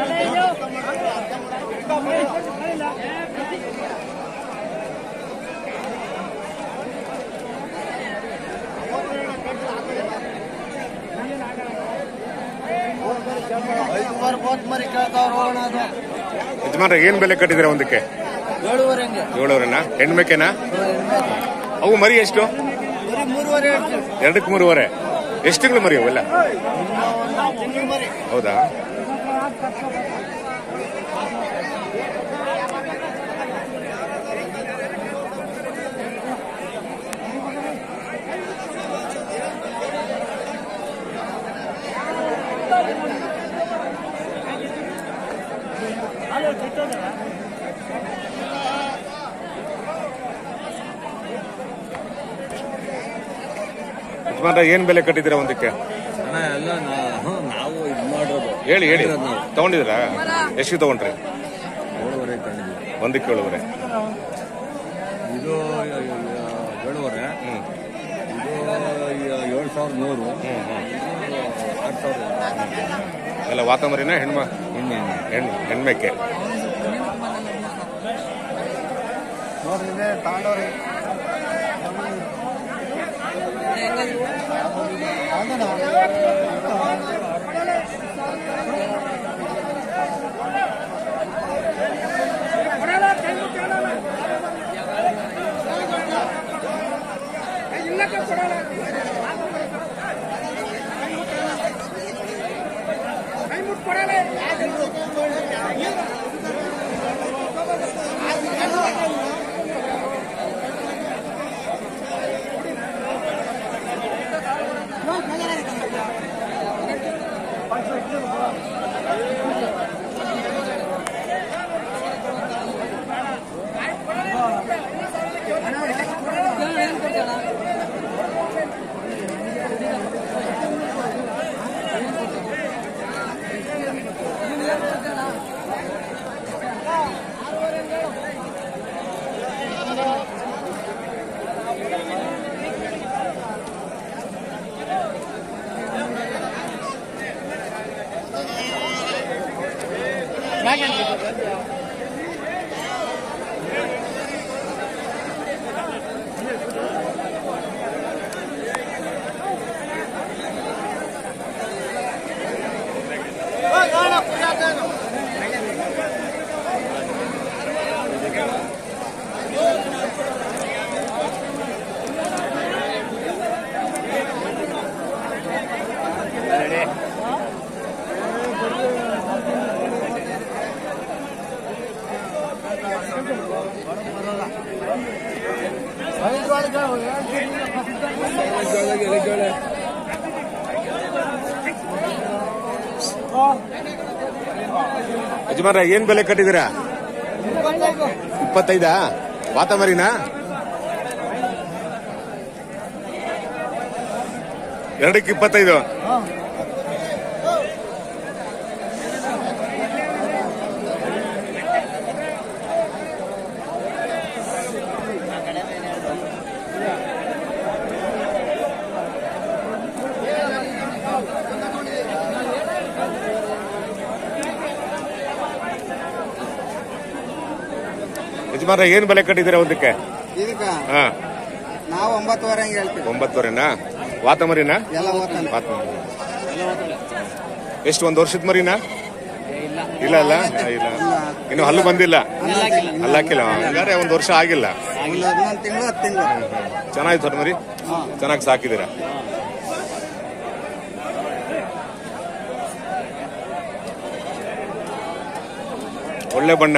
ಯಜಮಾನ್ರೆ ಏನ್ ಬೆಲೆ ಕಟ್ಟಿದ್ರೆ ಒಂದಕ್ಕೆ ಏಳುವರೆ ಹಂಗೆ ಏಳುವರೆನಾ ಹೆಣ್ಮೆಕೆನಾ ಅವು ಮರಿ ಎಷ್ಟು ಬರೀ ಮೂರುವರೆ ಹೇಳ್ತೀವಿ ಎರಡಕ್ಕೆ ಮೂರುವರೆ ಎಷ್ಟು ತಿಂಗಳು ಮರಿ ಅವೆಲ್ಲ ತಿಂಗಳು ಮರಿ ಹೌದಾ ಯಜಮಾನ್ರೆ ಏನ್ ಬೆಲೆ ಕಟ್ಟಿದ್ದೀರಾ ಒಂದಕ್ಕೆ ಹಣ ಎಲ್ಲ ನಾ- ನಾವು ಇದು ಮಾಡೋದು ಹೇಳಿ ಹೇಳಿ ಇರೋದು ನಾವು. ತಗೊಂಡಿದ್ದೀರಾ ಎಷ್ಟು ತಗೊಂಡ್ರಿ ಏಳುವರೆ ತಂದಿದ್ವಿ ಒಂದಕ್ಕೆ ಏಳುವರೆ ಇದು ಏಳುವರೆ ಹ್ಮ್ ಇದು ಏಳು ಸಾವಿರದ ನೂರು ಹ್ಮ್ ಹ್ಮ್ ಇದು ಆರು ಸಾವಿರದ ಎಲ್ಲ ವಾತಮರಿನ ಹೆಣ್ಮ ಎಣ್ಣೆ ಹೆಣ್ ಹೆಣ್ಮೆಕ್ಕೆ ನೋಡ್ರಿ ಇಲ್ಲೇ ತಗೊಂಡವ್ರಿ ಯಜಮಾನ್ರೆ ಏನ್ ಬೆಲೆ ಕಟ್ಟಿದ್ದೀರಾ ಇಪ್ಪತ್ತೈದಾ ವಾತಮರಿನಾ ಎರಡಕ್ಕೆ ಇಪ್ಪತ್ತೈದು ಯಜಮಾನ್ರೆ ಏನ್ ಬೆಲೆ ಕಟ್ಟಿದ್ದೀರಾ ಒಂದಕ್ಕೆ ಇದಕ್ಕ ಹಾ ನಾವು ಒಂಬತ್ತುವರೆ ಹಂಗೆ ಹೇಳ್ತೀವಿ ಒಂಬತ್ತುವರೆನಾ ವಾತಮರಿನಾ ಎಲ್ಲ ಓದ್ತಾನೆ ವಾತಮರಿ ಎಷ್ಟು ಒಂದು ವರ್ಷದ ಮರಿನಾ ಇಲ್ಲ ಅಲ್ಲ ಇಲ್ಲ ಇನ್ನು ಹಲ್ಲು ಬಂದಿಲ್ಲ ಹಲ್ಲಾಕಿಲ್ಲ ಹಂಗಾರೆ ಒಂದು ವರ್ಷ ಆಗಿಲ್ಲ ಒಂದು ಹದಿನೊಂದು ತಿಂಗಳು ಹತ್ತು ತಿಂಗಳು ಚೆನ್ನಾಗಿತ್ತು ಹೊರ ಮರಿ ಚೆನ್ನಾಗಿ ಸಾಕಿದ್ದೀರಾ ಒಳ್ಳೆ ಬಣ್ಣ